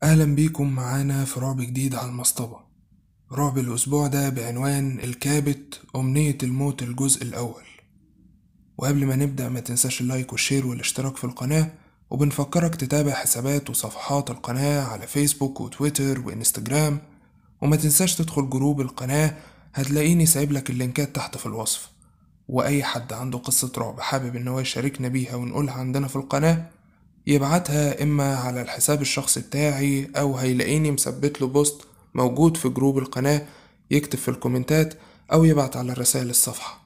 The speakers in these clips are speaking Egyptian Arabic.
أهلا بيكم معانا في رعب جديد على المصطبة رعب الأسبوع ده بعنوان الكابت أمنية الموت الجزء الأول وقبل ما نبدأ ما تنساش اللايك والشير والاشتراك في القناة وبنفكرك تتابع حسابات وصفحات القناة على فيسبوك وتويتر وإنستجرام وما تنساش تدخل جروب القناة هتلاقيني سايب لك اللينكات تحت في الوصف وأي حد عنده قصة رعب حابب إن هو يشاركنا بيها ونقولها عندنا في القناة يبعتها إما على الحساب الشخصي بتاعي أو هيلاقيني مثبت له بوست موجود في جروب القناة يكتب في الكومنتات أو يبعت على رسائل الصفحة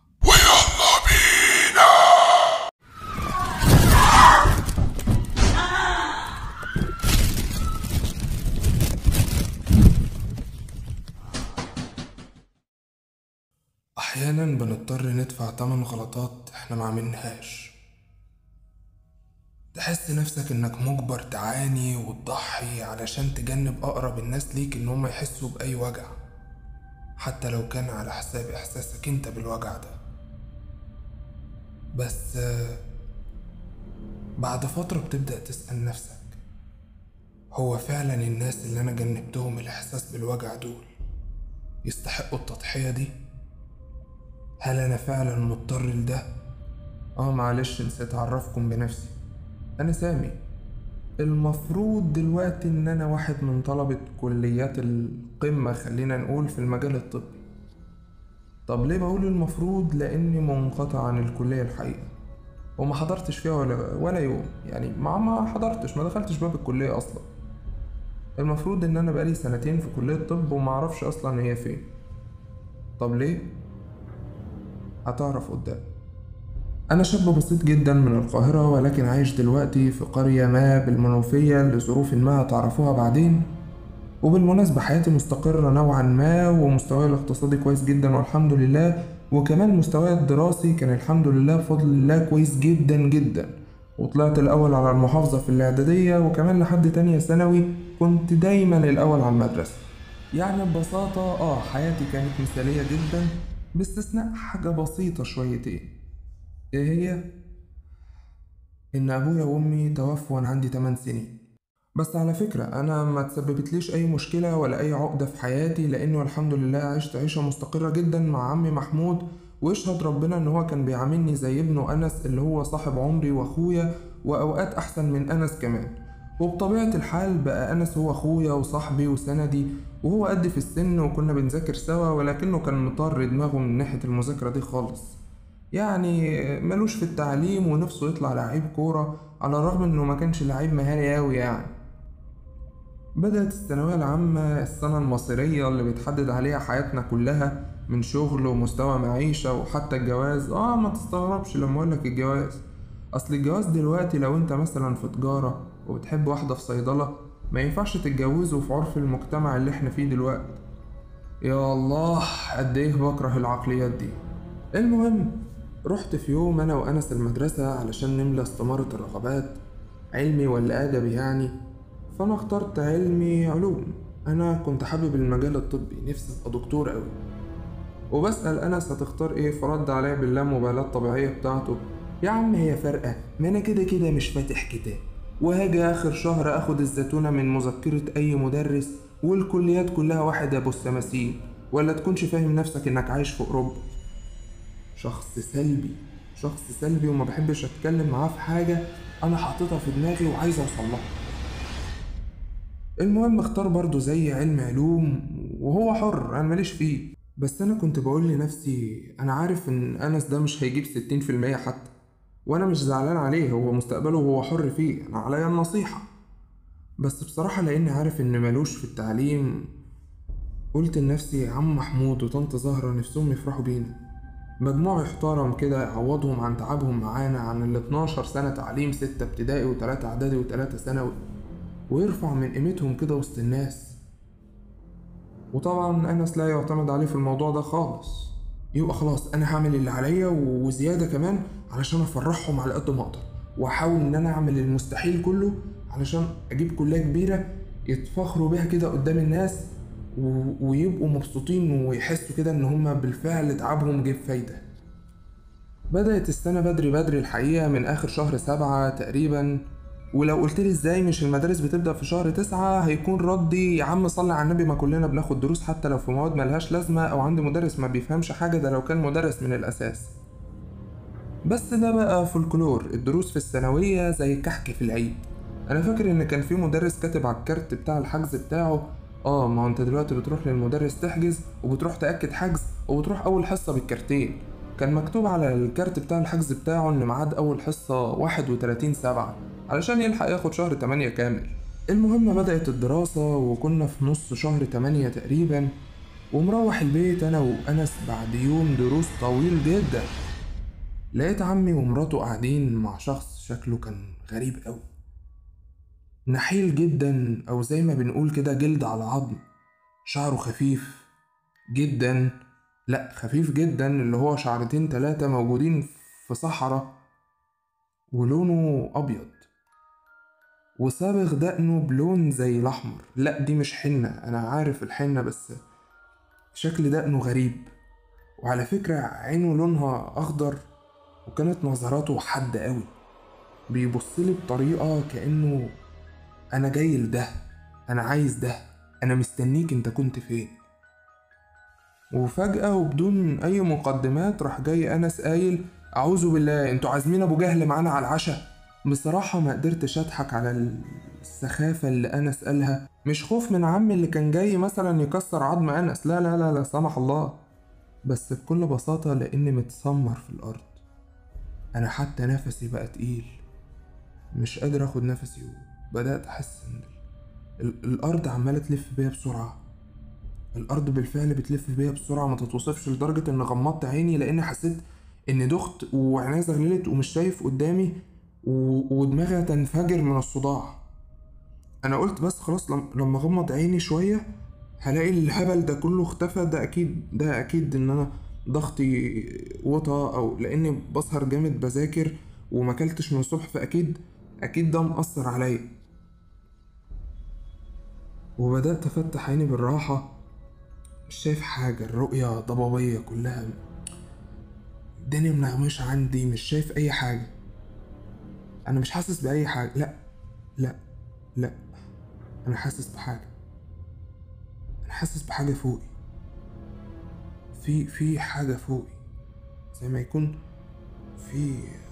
أحيانا بنضطر ندفع تمن غلطات احنا ما عملناهاش تحس نفسك انك مجبر تعاني وتضحي علشان تجنب اقرب الناس ليك ان هم يحسوا باي وجع حتى لو كان على حساب احساسك انت بالوجع ده بس آه، بعد فترة بتبدأ تسأل نفسك هو فعلا الناس اللي انا جنبتهم الاحساس بالوجع دول يستحقوا التضحية دي هل انا فعلا مضطر لده اه معلش نسيت اعرفكم بنفسي أنا سامي المفروض دلوقتي إن أنا واحد من طلبة كليات القمة خلينا نقول في المجال الطبي طب ليه بقول المفروض لأني منقطع عن الكلية الحقيقة وما حضرتش فيها ولا, ولا يوم يعني ما ما حضرتش ما دخلتش باب الكلية أصلا المفروض إن أنا بقالي سنتين في كلية طب وما أعرفش أصلا هي فين طب ليه؟ هتعرف قدام أنا شاب بسيط جدا من القاهرة ولكن عايش دلوقتي في قرية ما بالمنوفية لظروف ما هتعرفوها بعدين وبالمناسبة حياتي مستقرة نوعا ما ومستواي الاقتصادي كويس جدا والحمد لله وكمان مستواي الدراسي كان الحمد لله بفضل الله كويس جدا جدا وطلعت الأول على المحافظة في الإعدادية وكمان لحد تانية ثانوي كنت دايما الأول على المدرسة يعني ببساطة اه حياتي كانت مثالية جدا باستثناء حاجة بسيطة شويتين ايه هي ان ابويا وامي توفوا وانا عندي 8 سنين بس على فكرة أنا ما تسببتليش أي مشكلة ولا أي عقدة في حياتي لأنه الحمد لله عشت عيشة مستقرة جدا مع عمي محمود ويشهد ربنا إن هو كان بيعاملني زي ابنه أنس اللي هو صاحب عمري وأخويا وأوقات أحسن من أنس كمان وبطبيعة الحال بقى أنس هو أخويا وصاحبي وسندي وهو قد في السن وكنا بنذاكر سوا ولكنه كان مطر دماغه من ناحية المذاكرة دي خالص يعني ملوش في التعليم ونفسه يطلع لعيب كورة على الرغم انه ما كانش لعيب مهاري اوي يعني بدأت الثانوية العامة السنة المصيرية اللي بتحدد عليها حياتنا كلها من شغل ومستوى معيشة وحتى الجواز اه ما تستغربش لما اقولك الجواز اصل الجواز دلوقتي لو انت مثلا في تجارة وبتحب واحدة في صيدلة ما ينفعش تتجوزوا في عرف المجتمع اللي احنا فيه دلوقتي يا الله قد ايه بكره العقليات دي المهم رحت في يوم انا وانس المدرسة علشان نملى استمارة الرغبات علمي ولا ادبي يعني فانا اخترت علمي علوم انا كنت حابب المجال الطبي نفسي ابقى دكتور اوي وبسأل انس هتختار ايه فرد عليا باللامبالاة الطبيعية بتاعته يا عم هي فارقة ما انا كده كده مش فاتح كتاب وهاجي اخر شهر اخد الزتونة من مذكرة اي مدرس والكليات كلها واحد ابو السماسين ولا تكونش فاهم نفسك انك عايش في اوروبا شخص سلبي شخص سلبي وما بحبش اتكلم معاه في حاجة انا حاططها في دماغي وعايز اوصل لها المهم اختار برضه زي علم علوم وهو حر انا ماليش فيه بس انا كنت بقول لنفسي انا عارف ان انس ده مش هيجيب ستين في المية حتى وانا مش زعلان عليه هو مستقبله هو حر فيه انا عليا النصيحة بس بصراحة لاني عارف ان ملوش في التعليم قلت لنفسي يا عم محمود وطنط زهرة نفسهم يفرحوا بينا مجموع يحترم كده يعوضهم عن تعبهم معانا عن ال 12 سنة تعليم ستة ابتدائي وتلاتة إعدادي وتلاتة ثانوي ويرفع من قيمتهم كده وسط الناس وطبعا أنس لا يعتمد عليه في الموضوع ده خالص يبقى خلاص أنا هعمل اللي عليا وزيادة كمان علشان أفرحهم على قد ما أقدر وأحاول إن أنا أعمل المستحيل كله علشان أجيب كلية كبيرة يتفخروا بيها كده قدام الناس و... ويبقوا مبسوطين ويحسوا كده ان هما بالفعل تعبهم جاب فايدة بدأت السنة بدري بدري الحقيقة من آخر شهر سبعة تقريبا ولو قلت لي ازاي مش المدارس بتبدأ في شهر تسعة هيكون ردي يا عم صلي على النبي ما كلنا بناخد دروس حتى لو في مواد ملهاش لازمة أو عندي مدرس ما بيفهمش حاجة ده لو كان مدرس من الأساس بس ده بقى فولكلور الدروس في الثانوية زي الكحك في العيد أنا فاكر إن كان في مدرس كاتب على الكارت بتاع الحجز بتاعه اه ما هو انت دلوقتي بتروح للمدرس تحجز وبتروح تأكد حجز وبتروح أول حصة بالكارتين كان مكتوب على الكارت بتاع الحجز بتاعه إن ميعاد أول حصة واحد وتلاتين سبعة علشان يلحق ياخد شهر تمانية كامل المهم بدأت الدراسة وكنا في نص شهر تمانية تقريبا ومروح البيت أنا وأنس بعد يوم دروس طويل جدا لقيت عمي ومراته قاعدين مع شخص شكله كان غريب أوي نحيل جدا أو زي ما بنقول كده جلد على عظم شعره خفيف جدا لأ خفيف جدا اللي هو شعرتين تلاتة موجودين في صحراء ولونه أبيض وصابغ دقنه بلون زي الأحمر لأ دي مش حنة أنا عارف الحنة بس شكل دقنه غريب وعلى فكرة عينه لونها أخضر وكانت نظراته حادة قوي بيبصلي بطريقة كأنه أنا جاي لده أنا عايز ده أنا مستنيك أنت كنت فين وفجأة وبدون أي مقدمات راح جاي أنس قايل أعوذ بالله أنتوا عازمين أبو جهل معانا على العشاء بصراحة ما قدرتش أضحك على السخافة اللي أنس قالها مش خوف من عمي اللي كان جاي مثلا يكسر عظم أنس لا لا لا لا سمح الله بس بكل بساطة لأني متسمر في الأرض أنا حتى نفسي بقى تقيل مش قادر أخد نفسي وبدأت أحس إن ال- الأرض عمالة تلف بيا بسرعة الأرض بالفعل بتلف بيا بسرعة ما تتوصفش لدرجة إن غمضت عيني لأن حسيت إني دخت وعينيا زغللت ومش شايف قدامي و... ودماغي هتنفجر من الصداع أنا قلت بس خلاص لم... لما أغمض عيني شوية هلاقي الهبل ده كله اختفى ده أكيد ده أكيد إن أنا ضغطي وطى أو لأني بسهر جامد بذاكر وماكلتش من الصبح فأكيد أكيد ده مأثر عليا وبدأت أفتح عيني بالراحة مش شايف حاجة الرؤية ضبابية كلها الدنيا منغمشة عندي مش شايف أي حاجة أنا مش حاسس بأي حاجة لأ لأ لأ أنا حاسس بحاجة أنا حاسس بحاجة فوقي في في حاجة فوقي زي ما يكون في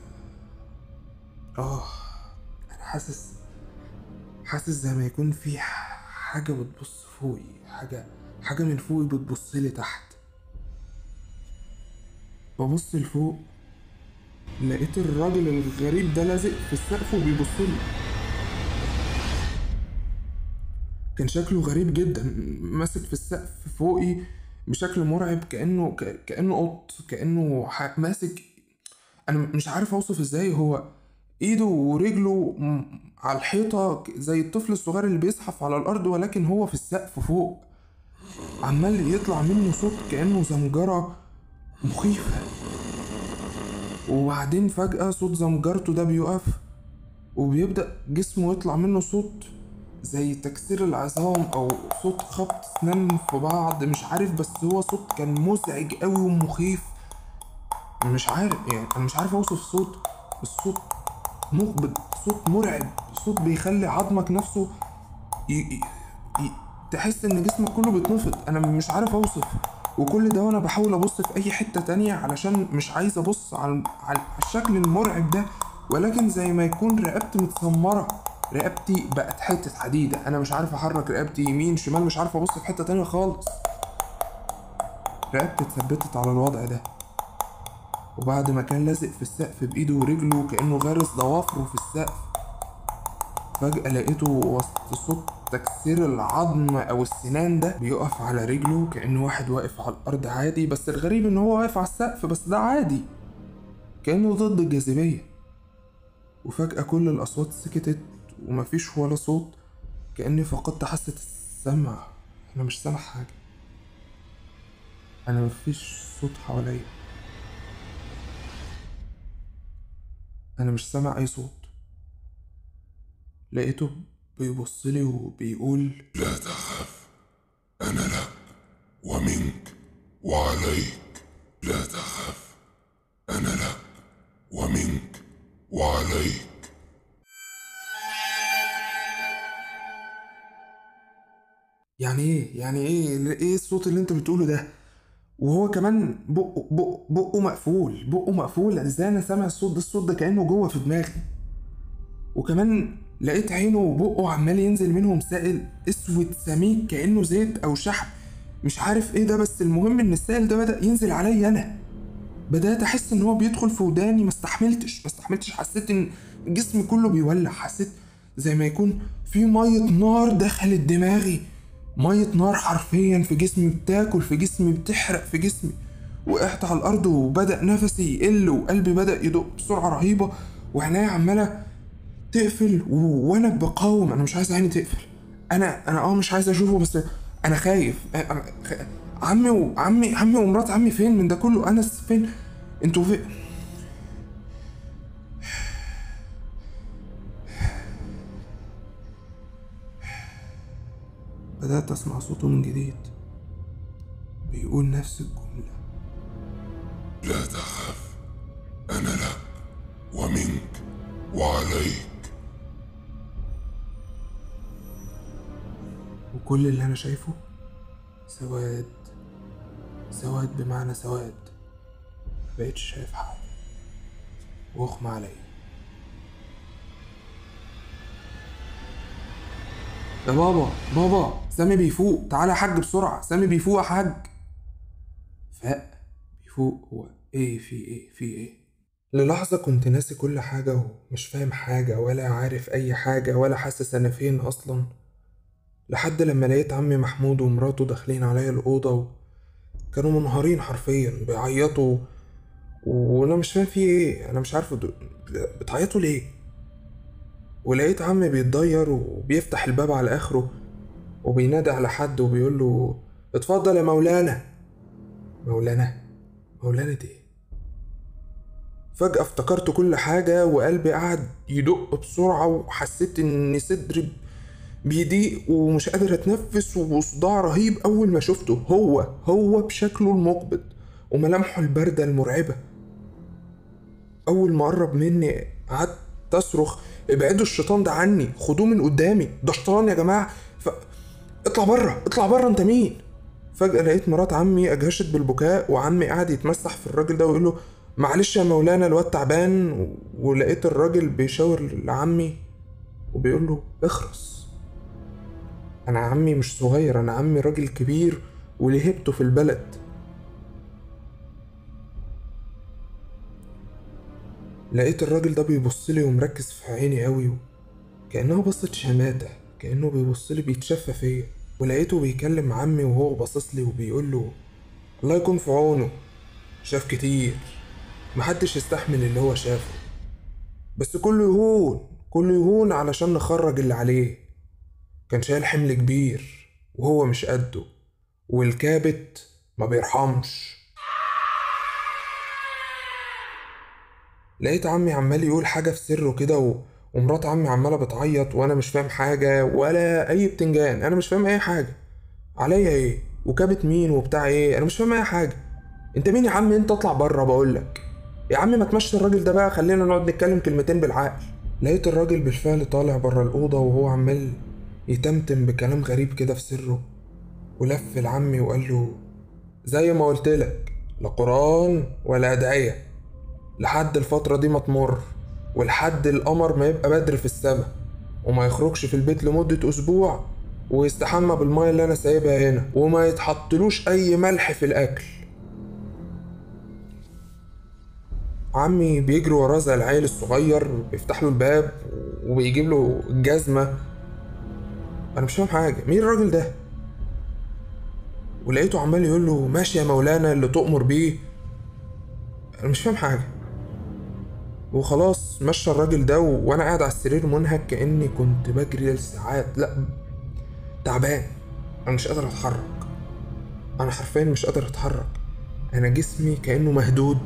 آه أنا حاسس حاسس زي ما يكون في حاجة بتبص فوقي حاجة حاجة من فوقي بتبصلي تحت ببص لفوق لقيت الراجل الغريب ده لازق في السقف وبيبصلي كان شكله غريب جدا ماسك في السقف فوقي بشكل مرعب كأنه ك... كأنه قط كأنه ح... ماسك أنا مش عارف أوصف إزاي هو إيده ورجله م- على الحيطة زي الطفل الصغير اللي بيزحف على الأرض ولكن هو في السقف فوق عمال يطلع منه صوت كأنه زمجرة مخيفة وبعدين فجأة صوت زمجرته ده بيقف وبيبدأ جسمه يطلع منه صوت زي تكسير العظام أو صوت خبط أسنان في بعض مش عارف بس هو صوت كان مزعج أوي ومخيف مش عارف يعني أنا مش عارف أوصف صوت الصوت مقبض صوت مرعب صوت بيخلي عظمك نفسه ي... ي... ي... تحس ان جسمك كله بيتنفض انا مش عارف اوصف وكل ده وانا بحاول ابص في اي حتة تانية علشان مش عايز ابص على على الشكل المرعب ده ولكن زي ما يكون رقبتي متسمرة رقبتي بقت حتة حديدة انا مش عارف احرك رقبتي يمين شمال مش عارف ابص في حتة تانية خالص رقبتي اتثبتت على الوضع ده وبعد ما كان لازق في السقف بإيده ورجله كأنه غارس ضوافره في السقف فجأة لقيته وسط صوت تكسير العظم أو السنان ده بيقف على رجله كأنه واحد واقف على الأرض عادي بس الغريب إن هو واقف على السقف بس ده عادي كأنه ضد الجاذبية وفجأة كل الأصوات سكتت ومفيش ولا صوت كأني فقدت حاسة السمع أنا مش سامع حاجة أنا مفيش صوت حواليا أنا مش سامع أي صوت لقيته بيبصلي وبيقول لا تخف أنا لك ومنك وعليك لا تخف أنا لك ومنك وعليك يعني ايه يعني ايه ايه الصوت اللي انت بتقوله ده وهو كمان بقه بقه بقه مقفول بقه مقفول ازاي انا سامع الصوت ده الصوت ده كانه جوه في دماغي وكمان لقيت عينه وبقه عمال ينزل منهم سائل اسود سميك كانه زيت او شحم مش عارف ايه ده بس المهم ان السائل ده بدا ينزل عليا انا بدات احس ان هو بيدخل في وداني ما استحملتش ما استحملتش حسيت ان جسمي كله بيولع حسيت زي ما يكون في ميه نار دخلت دماغي ميه نار حرفيا في جسمي بتاكل في جسمي بتحرق في جسمي وقعت على الارض وبدا نفسي يقل وقلبي بدا يدق بسرعه رهيبه وعينيا عماله تقفل و... وانا بقاوم انا مش عايز عيني تقفل انا انا اه مش عايز اشوفه بس انا خايف أنا خ... عمي وعمي عمي ومرات عمي فين من ده كله انا فين انتوا فين بدأت أسمع صوته من جديد بيقول نفس الجملة لا تخف أنا لك ومنك وعليك وكل اللي أنا شايفه سواد سواد بمعنى سواد مبقتش شايف حاجة واغمى عليا يا بابا بابا سامي بيفوق تعالى يا حاج بسرعة سامي بيفوق يا حاج فاق بيفوق هو ايه في ايه في ايه للحظة كنت ناسي كل حاجة ومش فاهم حاجة ولا عارف أي حاجة ولا حاسس أنا فين أصلا لحد لما لقيت عمي محمود ومراته داخلين عليا الأوضة و... كانوا منهارين حرفيا بيعيطوا وانا مش فاهم في ايه انا مش عارف دو- بتعيطوا ليه ولقيت عمي بيتضير وبيفتح الباب على اخره وبينادي على حد وبيقول له اتفضل يا مولانا مولانا مولانا ايه فجأة افتكرت كل حاجة وقلبي قعد يدق بسرعة وحسيت إن صدري بيضيق ومش قادر أتنفس وصداع رهيب أول ما شفته هو هو بشكله المقبض وملامحه الباردة المرعبة أول ما قرب مني قعدت أصرخ ابعدوا الشيطان ده عني خدوه من قدامي ده شيطان يا جماعة ف... اطلع بره اطلع بره انت مين فجأة لقيت مرات عمي أجهشت بالبكاء وعمي قاعد يتمسح في الراجل ده ويقول له معلش يا مولانا الواد تعبان و- ولقيت الراجل بيشاور لعمي وبيقول له اخرس أنا عمي مش صغير أنا عمي راجل كبير ولهبته في البلد لقيت الراجل ده بيبص لي ومركز في عيني قوي كأنها بصة شماتة كأنه بيبص لي بيتشفى فيا ولقيته بيكلم عمي وهو باصص لي وبيقول له الله يكون في عونه شاف كتير محدش يستحمل اللي هو شافه بس كله يهون كله يهون علشان نخرج اللي عليه كان شايل حمل كبير وهو مش قده والكابت ما بيرحمش لقيت عمي عمال يقول حاجة في سره كده و... ومرات عمي عمالة بتعيط وأنا مش فاهم حاجة ولا أي بتنجان أنا مش فاهم أي حاجة عليا إيه وكابت مين وبتاع إيه أنا مش فاهم أي حاجة أنت مين يا عم أنت اطلع بره بقولك يا عم ما تمشي الراجل ده بقى خلينا نقعد نتكلم كلمتين بالعقل لقيت الراجل بالفعل طالع بره الأوضة وهو عمال يتمتم بكلام غريب كده في سره ولف لعمي وقال له زي ما قلت لك لا قرآن ولا أدعية لحد الفترة دي ما تمر ولحد القمر ما يبقى بدر في السماء وما يخرجش في البيت لمدة أسبوع ويستحمى بالمية اللي أنا سايبها هنا وما يتحطلوش أي ملح في الأكل عمي بيجري وراه زي العيل الصغير بيفتح له الباب وبيجيب له الجزمة أنا مش فاهم حاجة مين الراجل ده؟ ولقيته عمال يقول له ماشي يا مولانا اللي تؤمر بيه أنا مش فاهم حاجة وخلاص مشى الراجل ده و... وانا قاعد على السرير منهك كاني كنت بجري لساعات لا تعبان انا مش قادر اتحرك انا حرفيا مش قادر اتحرك انا جسمي كانه مهدود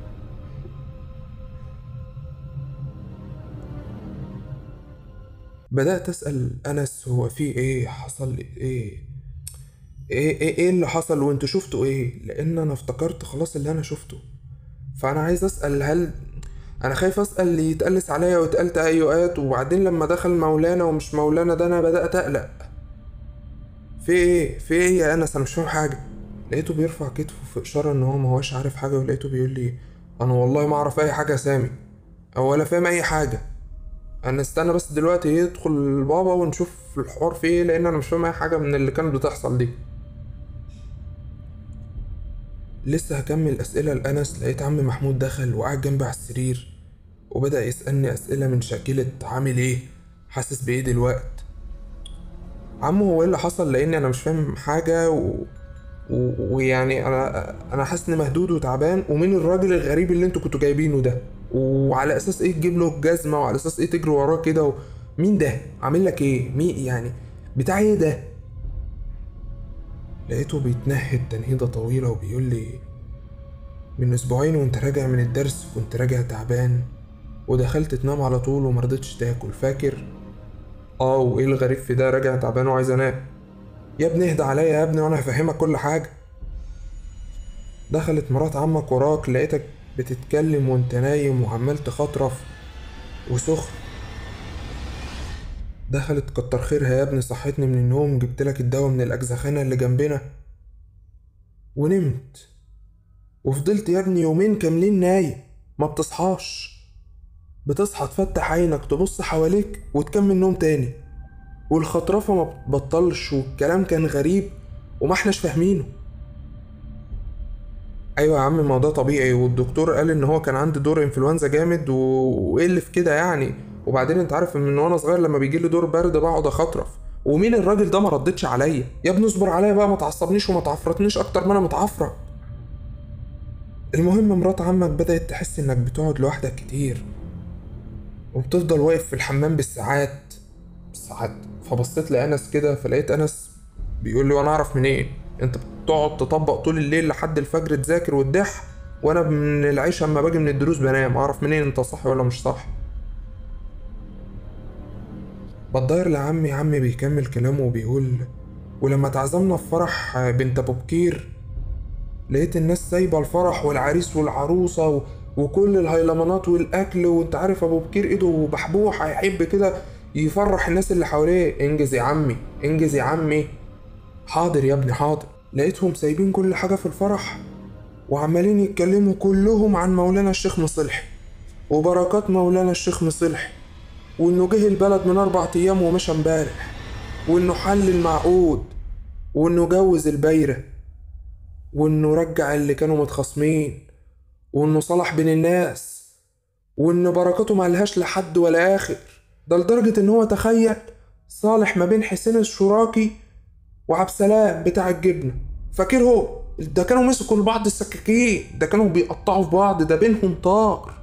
بدأت أسأل أنس هو في إيه حصل لي إيه إيه إيه, إيه اللي حصل وأنتوا شفتوا إيه لأن أنا افتكرت خلاص اللي أنا شفته فأنا عايز أسأل هل انا خايف اسال اللي يتقلس عليا ويتقال تهيؤات وبعدين لما دخل مولانا ومش مولانا ده انا بدات اقلق في ايه في ايه يا انس انا مش فاهم حاجه لقيته بيرفع كتفه في اشاره ان هو ما هوش عارف حاجه ولقيته بيقول لي انا والله ما اعرف اي حاجه يا سامي او ولا فاهم اي حاجه انا استنى بس دلوقتي يدخل بابا ونشوف الحوار فيه ايه لان انا مش فاهم اي حاجه من اللي كانت بتحصل دي لسه هكمل اسئله لانس لقيت عم محمود دخل وقعد جنبي على السرير وبدا يسالني اسئله من شاكله عامل ايه حاسس بايه دلوقت عمو هو ايه اللي حصل لان انا مش فاهم حاجه و... و- ويعني انا انا حاسس اني مهدود وتعبان ومين الراجل الغريب اللي انتوا كنتوا جايبينه ده وعلى اساس ايه تجيب له الجزمه وعلى اساس ايه تجري وراه كده و... مين ده عامل لك ايه مين يعني بتاع ايه ده لقيته بيتنهد تنهيده طويله وبيقول لي من اسبوعين وانت راجع من الدرس كنت راجع تعبان ودخلت تنام على طول ومرضتش تاكل فاكر اه وايه الغريب في ده راجع تعبان وعايز انام يا ابني اهدى عليا يا ابني وانا هفهمك كل حاجة دخلت مرات عمك وراك لقيتك بتتكلم وانت نايم وعمال تخطرف وسخن دخلت كتر خيرها يا ابني صحتني من النوم جبتلك الدواء من الأجزخانة اللي جنبنا ونمت وفضلت يا ابني يومين كاملين نايم ما بتصحاش بتصحى تفتح عينك تبص حواليك وتكمل نوم تاني والخطرفة ما بتبطلش والكلام كان غريب وما احناش فاهمينه ايوه يا عم ما ده طبيعي والدكتور قال ان هو كان عنده دور انفلونزا جامد و... وايه اللي في كده يعني وبعدين انت عارف ان من وانا صغير لما بيجي لي دور برد بقعد اخطرف ومين الراجل ده ما ردتش عليا يا ابني اصبر عليا بقى ما تعصبنيش وما تعفرتنيش اكتر ما انا متعفرت المهم مرات عمك بدأت تحس انك بتقعد لوحدك كتير وبتفضل واقف في الحمام بالساعات بالساعات فبصيت لأنس كده فلقيت أنس بيقول لي وانا اعرف منين انت بتقعد تطبق طول الليل لحد الفجر تذاكر وتدح وانا من العيش اما باجي من الدروس بنام اعرف منين انت صح ولا مش صح بتضاير لعمي عمي بيكمل كلامه وبيقول ولما تعزمنا في فرح بنت ابو بكير لقيت الناس سايبه الفرح والعريس والعروسه و... وكل الهيلمانات والاكل وانت عارف ابو بكير ايده بحبوح هيحب كده يفرح الناس اللي حواليه انجز يا عمي انجز يا عمي حاضر يا ابني حاضر لقيتهم سايبين كل حاجه في الفرح وعمالين يتكلموا كلهم عن مولانا الشيخ مصلحي وبركات مولانا الشيخ مصلحي وانه جه البلد من اربع ايام ومشى امبارح وانه حل المعقود وانه جوز البيره وانه رجع اللي كانوا متخاصمين وانه صلح بين الناس وان بركاته ملهاش لحد ولا اخر ده لدرجة ان هو تخيل صالح ما بين حسين الشراكي وعبد السلام بتاع الجبنة فاكره ده كانوا مسكوا لبعض السكاكين ده كانوا بيقطعوا في بعض ده بينهم طار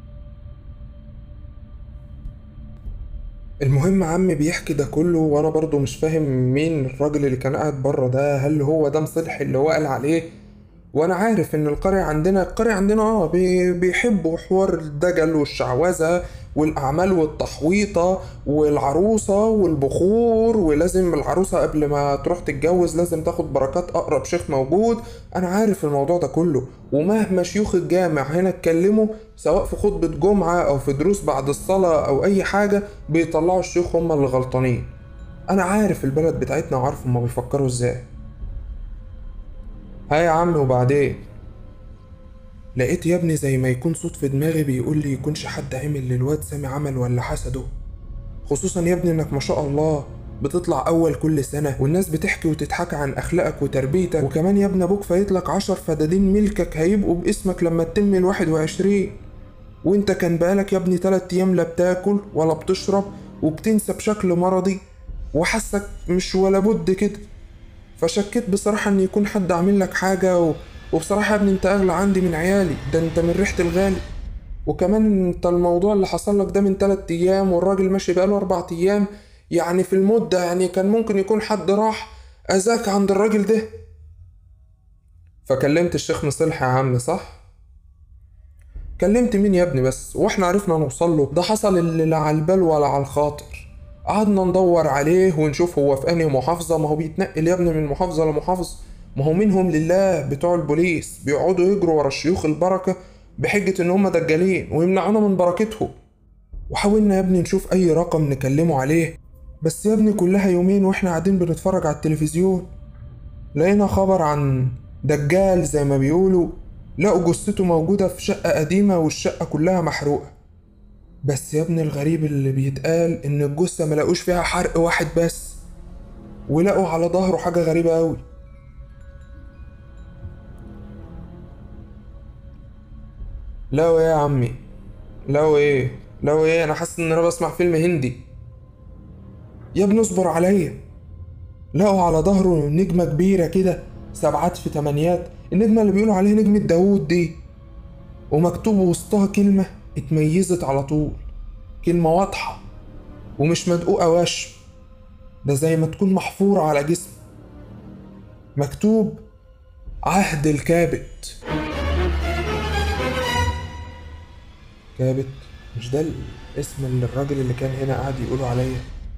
المهم عمي بيحكي ده كله وانا برضو مش فاهم مين الراجل اللي كان قاعد بره ده هل هو ده مصلحي اللي هو قال عليه وانا عارف ان القرية عندنا القرية عندنا اه بي- بيحبوا حوار الدجل والشعوذة والاعمال والتحويطة والعروسة والبخور ولازم العروسة قبل ما تروح تتجوز لازم تاخد بركات اقرب شيخ موجود انا عارف الموضوع ده كله ومهما شيوخ الجامع هنا اتكلموا سواء في خطبة جمعة او في دروس بعد الصلاة او اي حاجة بيطلعوا الشيوخ هما اللي غلطانين انا عارف البلد بتاعتنا وعارف هما بيفكروا ازاي ها يا عم وبعدين لقيت يا ابني زي ما يكون صوت في دماغي بيقول لي يكونش حد عمل للواد سامي عمل ولا حسده خصوصا يا ابني انك ما شاء الله بتطلع اول كل سنة والناس بتحكي وتضحك عن اخلاقك وتربيتك وكمان يا ابني ابوك فايتلك عشر فدادين ملكك هيبقوا باسمك لما تتم الواحد وعشرين وانت كان بقالك يا ابني تلات ايام لا بتاكل ولا بتشرب وبتنسى بشكل مرضي وحاسك مش ولا بد كده فشكيت بصراحة إن يكون حد عامل لك حاجة و... وبصراحة يا ابني أنت أغلى عندي من عيالي ده أنت من ريحة الغالي وكمان أنت الموضوع اللي حصل لك ده من تلات أيام والراجل ماشي بقاله أربع أيام يعني في المدة يعني كان ممكن يكون حد راح أذاك عند الراجل ده فكلمت الشيخ مصلح يا عم صح؟ كلمت مين يا ابني بس واحنا عرفنا نوصل له ده حصل اللي لا على البال ولا على الخاطر قعدنا ندور عليه ونشوف هو في انهي محافظة ما هو بيتنقل يا ابني من محافظة لمحافظة ما هو منهم لله بتوع البوليس بيقعدوا يجروا ورا الشيوخ البركة بحجة ان هم دجالين ويمنعونا من بركتهم وحاولنا يا ابني نشوف اي رقم نكلمه عليه بس يا ابني كلها يومين واحنا قاعدين بنتفرج على التلفزيون لقينا خبر عن دجال زي ما بيقولوا لقوا جثته موجودة في شقة قديمة والشقة كلها محروقة بس يا ابني الغريب اللي بيتقال إن الجثة ملاقوش فيها حرق واحد بس ولقوا على ظهره حاجة غريبة أوي لو ايه يا عمي لو ايه لو ايه انا حاسس ان انا بسمع فيلم هندي يا ابني اصبر عليا لقوا على ظهره نجمة كبيرة كده سبعات في تمانيات النجمة اللي بيقولوا عليها نجمة داوود دي ومكتوب وسطها كلمة اتميزت على طول كلمة واضحة ومش مدقوقة وشم ده زي ما تكون محفورة على جسم مكتوب عهد الكابت كابت مش ده الاسم اللي الراجل اللي كان هنا قاعد يقولوا عليا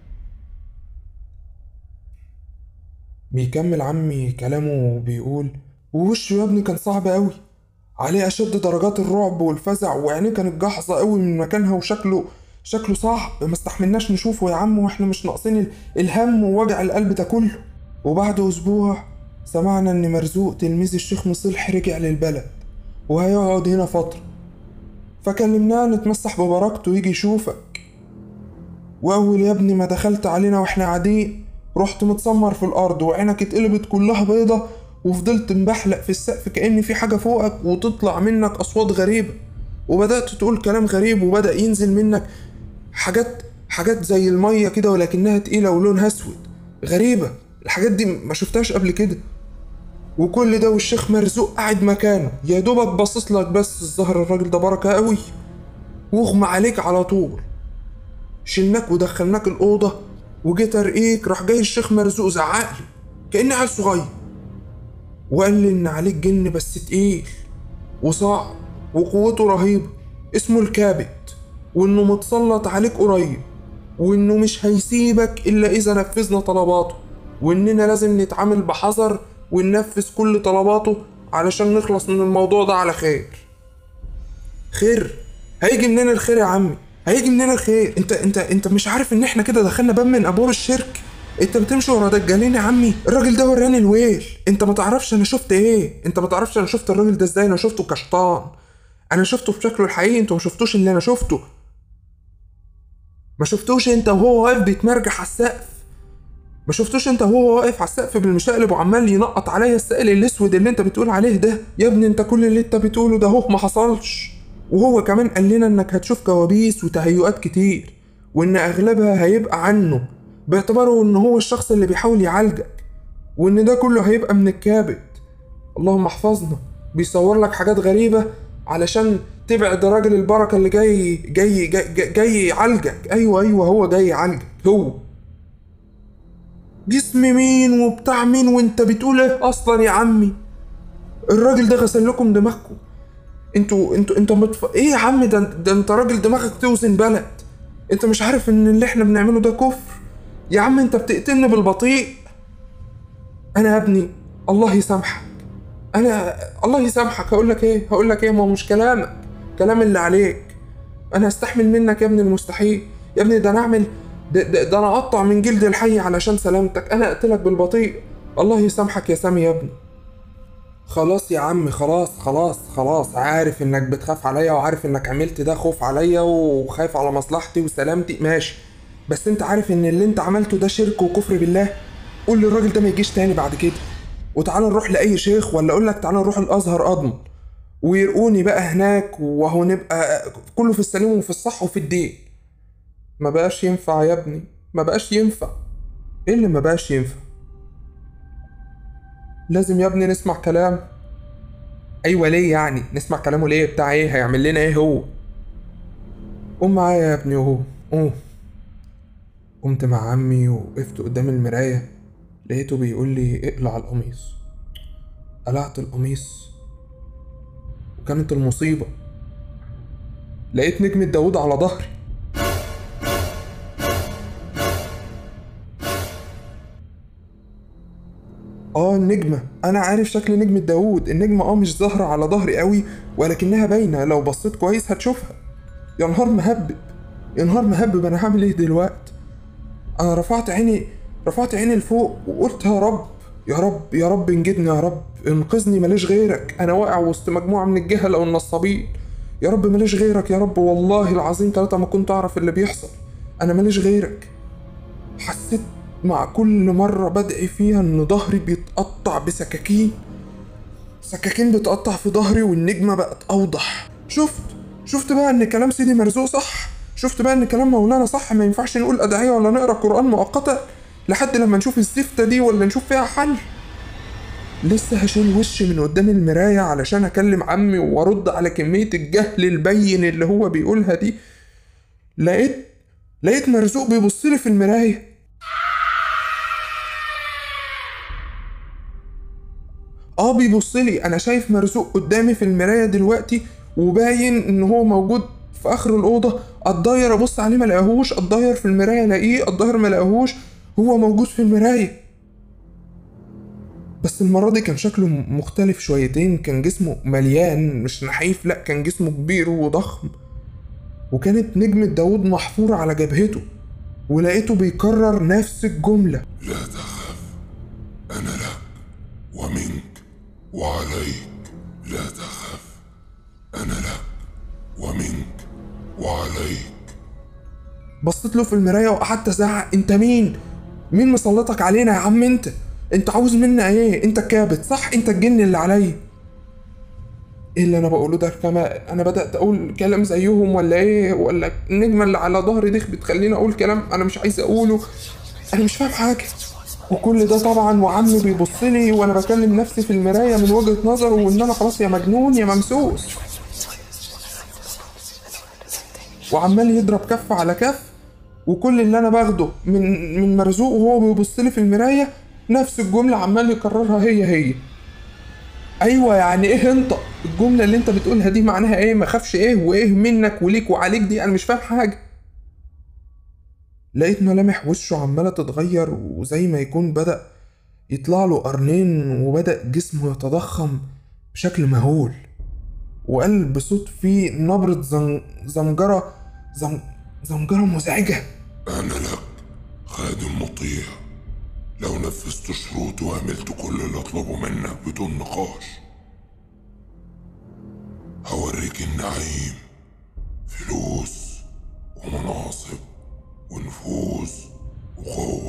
بيكمل عمي كلامه وبيقول ووشه يا ابني كان صعب قوي عليه اشد درجات الرعب والفزع وعينيه كانت جاحظه قوي من مكانها وشكله شكله صعب ما استحملناش نشوفه يا عم واحنا مش ناقصين ال- الهم ووجع القلب ده كله وبعد اسبوع سمعنا ان مرزوق تلميذ الشيخ مصلح رجع للبلد وهيقعد هنا فتره فكلمناه نتمسح ببركته يجي يشوفك واول يا ابني ما دخلت علينا واحنا قاعدين رحت متسمر في الارض وعينك اتقلبت كلها بيضة وفضلت مبحلق في السقف كأن في حاجة فوقك وتطلع منك أصوات غريبة وبدأت تقول كلام غريب وبدأ ينزل منك حاجات حاجات زي المية كده ولكنها تقيلة ولونها أسود غريبة الحاجات دي ما شفتهاش قبل كده وكل ده والشيخ مرزوق قاعد مكانه يا دوبك باصص لك بس الظهر الراجل ده بركة قوي واغمى عليك على طول شلناك ودخلناك الأوضة وجيت أرقيك راح جاي الشيخ مرزوق زعقلي كأني عيل صغير وقال لي إن عليك جن بس تقيل وصعب وقوته رهيبة اسمه الكابت وإنه متسلط عليك قريب وإنه مش هيسيبك إلا إذا نفذنا طلباته وإننا لازم نتعامل بحذر وننفذ كل طلباته علشان نخلص من الموضوع ده على خير خير هيجي منين الخير يا عمي هيجي منين الخير انت انت انت مش عارف ان احنا كده دخلنا باب من ابواب الشرك انت بتمشي ورا دجالين يا عمي الراجل ده وراني الويل انت ما تعرفش انا شفت ايه انت ما تعرفش انا شفت الراجل ده ازاي انا شفته كشطان انا شفته بشكله الحقيقي انتوا ما شفتوش اللي انا شفته ما شفتوش انت وهو واقف بيتمرجح على السقف ما شفتوش انت وهو واقف على السقف بالمشقلب وعمال ينقط عليا السائل الاسود اللي انت بتقول عليه ده يا ابني انت كل اللي انت بتقوله ده هو ما حصلش وهو كمان قال لنا انك هتشوف كوابيس وتهيؤات كتير وان اغلبها هيبقى عنه باعتباره ان هو الشخص اللي بيحاول يعالجك وان ده كله هيبقى من الكابت اللهم احفظنا بيصور لك حاجات غريبة علشان تبعد راجل البركة اللي جاي جاي جاي, جاي, جاي يعالجك ايوه ايوه هو جاي يعالجك هو جسم مين وبتاع مين وانت بتقول ايه اصلا يا عمي الراجل ده غسل لكم دماغكم انتوا انتوا انتوا متف... ايه يا عم ده ده انت راجل دماغك توزن بلد انت مش عارف ان اللي احنا بنعمله ده كفر يا عم انت بتقتلني بالبطيء انا يا ابني الله يسامحك انا الله يسامحك هقول لك ايه هقول لك ايه ما هو مش كلامك كلام اللي عليك انا هستحمل منك يا ابني المستحيل يا ابني ده انا اعمل ده, ده, ده انا اقطع من جلد الحي علشان سلامتك انا اقتلك بالبطيء الله يسامحك يا سامي يا ابني خلاص يا عم خلاص خلاص خلاص عارف انك بتخاف عليا وعارف انك عملت ده خوف عليا وخايف على مصلحتي وسلامتي ماشي بس انت عارف ان اللي انت عملته ده شرك وكفر بالله قول للراجل ده ما يجيش تاني بعد كده وتعالى نروح لاي شيخ ولا اقول لك تعالى نروح الازهر اضمن ويرقوني بقى هناك وهو نبقى كله في السليم وفي الصح وفي الدين ما بقاش ينفع يا ابني ما بقاش ينفع ايه اللي ما بقاش ينفع لازم يا ابني نسمع كلام ايوه ليه يعني نسمع كلامه ليه بتاع ايه هيعمل لنا ايه هو قوم معايا يا ابني وهو قوم قمت مع عمي وقفت قدام المراية لقيته بيقول لي اقلع القميص قلعت القميص وكانت المصيبة لقيت نجمة داوود على ظهري اه النجمة أنا عارف شكل نجمة داوود النجمة اه مش ظاهرة على ظهري قوي ولكنها باينة لو بصيت كويس هتشوفها يا نهار مهبب يا نهار مهبب أنا هعمل ايه دلوقتي انا رفعت عيني رفعت عيني لفوق وقلت يا رب يا رب يا رب انجدني يا رب انقذني ماليش غيرك انا واقع وسط مجموعه من الجهل او النصابين يا رب ماليش غيرك يا رب والله العظيم ثلاثة ما كنت اعرف اللي بيحصل انا ماليش غيرك حسيت مع كل مرة بدعي فيها ان ظهري بيتقطع بسكاكين سكاكين بتقطع في ظهري والنجمة بقت اوضح شفت شفت بقى ان كلام سيدي مرزوق صح شفت بقى ان كلام مولانا صح ما ينفعش نقول ادعية ولا نقرا قرآن مؤقتا لحد لما نشوف الزفتة دي ولا نشوف فيها حل لسه هشيل وشي من قدام المراية علشان أكلم عمي وأرد على كمية الجهل البين اللي هو بيقولها دي لقيت لقيت مرزوق بيبصلي في المراية اه بيبصلي أنا شايف مرزوق قدامي في المراية دلوقتي وباين إن هو موجود في آخر الأوضة أتضير أبص عليه ملاقيهوش أتضير في المراية ألاقيه أتضير ملاقيهوش هو موجود في المراية بس المرة دي كان شكله مختلف شويتين كان جسمه مليان مش نحيف لأ كان جسمه كبير وضخم وكانت نجمة داود محفورة على جبهته ولقيته بيكرر نفس الجملة لا تخف أنا لك ومنك وعليك لا تخف أنا لك ومنك وعليك بصيت له في المراية وقعدت أزعق أنت مين؟ مين مسلطك علينا يا عم أنت؟ أنت عاوز منا إيه؟ أنت الكابت صح؟ أنت الجن اللي عليا ايه اللي انا بقوله ده كما انا بدات اقول كلام زيهم ولا ايه ولا النجمه اللي على ظهري دي بتخليني اقول كلام انا مش عايز اقوله انا مش فاهم حاجه وكل ده طبعا وعمي بيبص لي وانا بكلم نفسي في المرايه من وجهه نظره وان انا خلاص يا مجنون يا ممسوس وعمال يضرب كف على كف وكل اللي انا باخده من من مرزوق وهو بيبص لي في المرايه نفس الجمله عمال يكررها هي هي ايوه يعني ايه انت الجمله اللي انت بتقولها دي معناها ايه ما خافش ايه وايه منك وليك وعليك دي انا مش فاهم حاجه لقيت ملامح وشه عماله تتغير وزي ما يكون بدا يطلع له قرنين وبدا جسمه يتضخم بشكل مهول وقال بصوت فيه نبرة زن... زمجرة زم... زمجرة مزعجة أنا لك خادم مطيع لو نفذت شروطي وعملت كل اللي أطلبه منك بدون نقاش هوريك النعيم فلوس ومناصب ونفوذ وقوة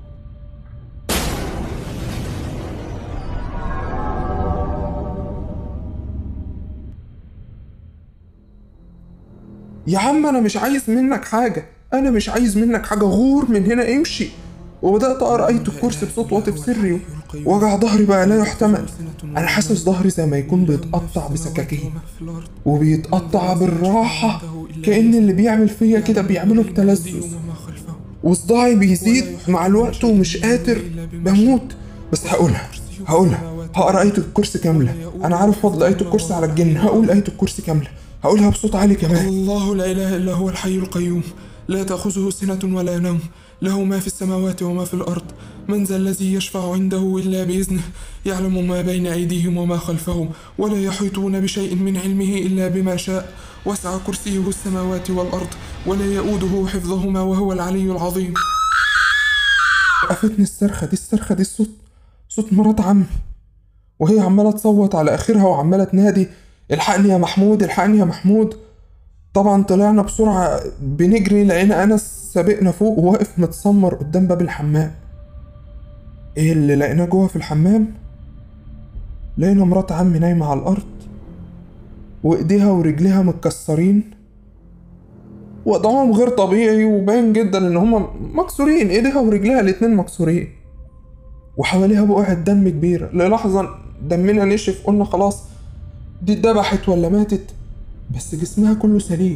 يا عم انا مش عايز منك حاجة انا مش عايز منك حاجة غور من هنا امشي وبدأت أقرأ آية الكرسي بصوت واطي في سري وجع ظهري بقى لا يحتمل أنا حاسس ظهري زي ما يكون بيتقطع بسكاكين وبيتقطع بالراحة كأن اللي بيعمل فيا كده بيعمله بتلذذ وصداعي بيزيد مع الوقت ومش قادر بموت بس هقولها هقولها هقرا آية الكرسي كاملة أنا عارف فضل آية الكرسي على الجن هقول آية الكرسي كاملة هقولها بصوت عالي كمان الله لا إله إلا هو الحي القيوم لا تأخذه سنة ولا نوم له ما في السماوات وما في الأرض من ذا الذي يشفع عنده إلا بإذنه يعلم ما بين أيديهم وما خلفهم ولا يحيطون بشيء من علمه إلا بما شاء وسع كرسيه السماوات والأرض ولا يؤوده حفظهما وهو العلي العظيم وقفتني الصرخة دي الصرخة دي الصوت صوت مرات عمي وهي عمالة تصوت على آخرها وعمالة تنادي الحقني يا محمود الحقني يا محمود طبعا طلعنا بسرعة بنجري لقينا أنس سابقنا فوق وواقف متسمر قدام باب الحمام ايه اللي لقيناه جوه في الحمام لقينا مرات عمي نايمة على الأرض وإيديها ورجليها متكسرين وضعهم غير طبيعي وباين جدا إن هما مكسورين إيديها ورجليها الاتنين مكسورين وحواليها بقعة دم كبيرة للحظة دمنا نشف قلنا خلاص دي اتذبحت ولا ماتت بس جسمها كله سليم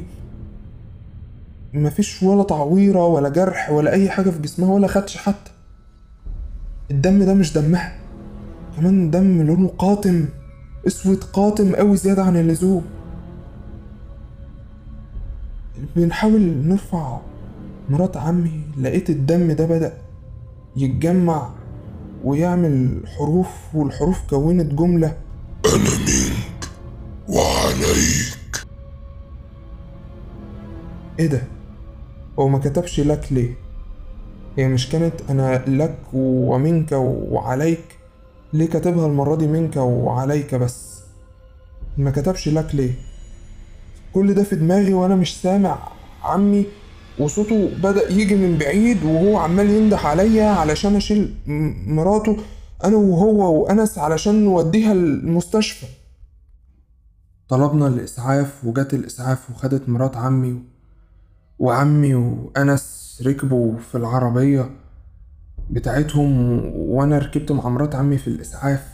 مفيش ولا تعويرة ولا جرح ولا أي حاجة في جسمها ولا خدش حتى الدم ده مش دمها كمان دم لونه قاتم اسود قاتم قوي زيادة عن اللزوم بنحاول نرفع مرات عمي لقيت الدم ده بدأ يتجمع ويعمل حروف والحروف كونت جملة أنا منك وعليك ايه ده هو ما كتبش لك ليه هي مش كانت انا لك ومنك وعليك ليه كاتبها المرة دي منك وعليك بس ما كتبش لك ليه كل ده في دماغي وانا مش سامع عمي وصوته بدأ يجي من بعيد وهو عمال ينده عليا علشان اشيل م- مراته انا وهو وانس علشان نوديها المستشفى طلبنا الاسعاف وجت الاسعاف وخدت مرات عمي و... وعمي وانس ركبوا في العربية بتاعتهم و- وانا ركبت مع مرات عمي في الاسعاف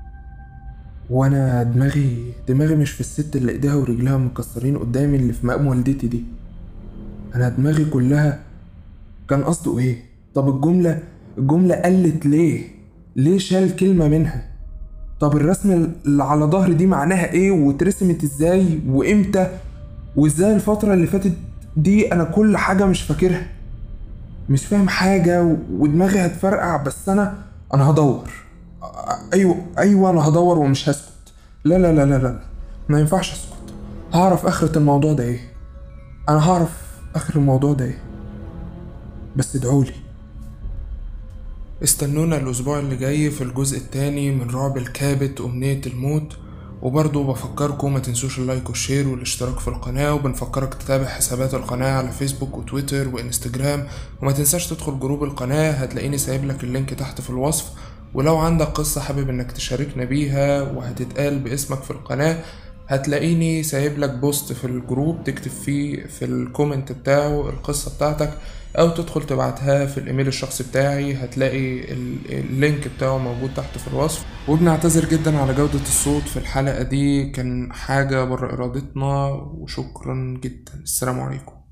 وانا دماغي دماغي مش في الست اللي ايديها ورجلها مكسرين قدامي اللي في مقام والدتي دي انا دماغي كلها كان قصده ايه طب الجملة الجملة قلت ليه ليه شال كلمة منها طب الرسمة اللي على ظهري دي معناها ايه واترسمت ازاي وامتى وازاي الفترة اللي فاتت دي انا كل حاجة مش فاكرها مش فاهم حاجة و- ودماغي هتفرقع بس انا انا هدور أ- ايوه ايوه انا هدور ومش هسكت لا لا لا لا لا ما ينفعش اسكت هعرف اخرة الموضوع ده ايه انا هعرف اخر الموضوع ده ايه بس ادعولي استنونا الأسبوع اللي جاي في الجزء التاني من رعب الكابت أمنية الموت وبرضه بفكركم ما تنسوش اللايك والشير والاشتراك في القناة وبنفكرك تتابع حسابات القناة على فيسبوك وتويتر وانستجرام وما تنساش تدخل جروب القناة هتلاقيني سايب لك اللينك تحت في الوصف ولو عندك قصة حابب انك تشاركنا بيها وهتتقال باسمك في القناة هتلاقيني سايب لك بوست في الجروب تكتب فيه في الكومنت بتاعه القصة بتاعتك او تدخل تبعتها في الايميل الشخصي بتاعي هتلاقي ال- اللينك بتاعه موجود تحت في الوصف وبنعتذر جدا على جودة الصوت في الحلقة دي كان حاجة بره ارادتنا وشكرا جدا السلام عليكم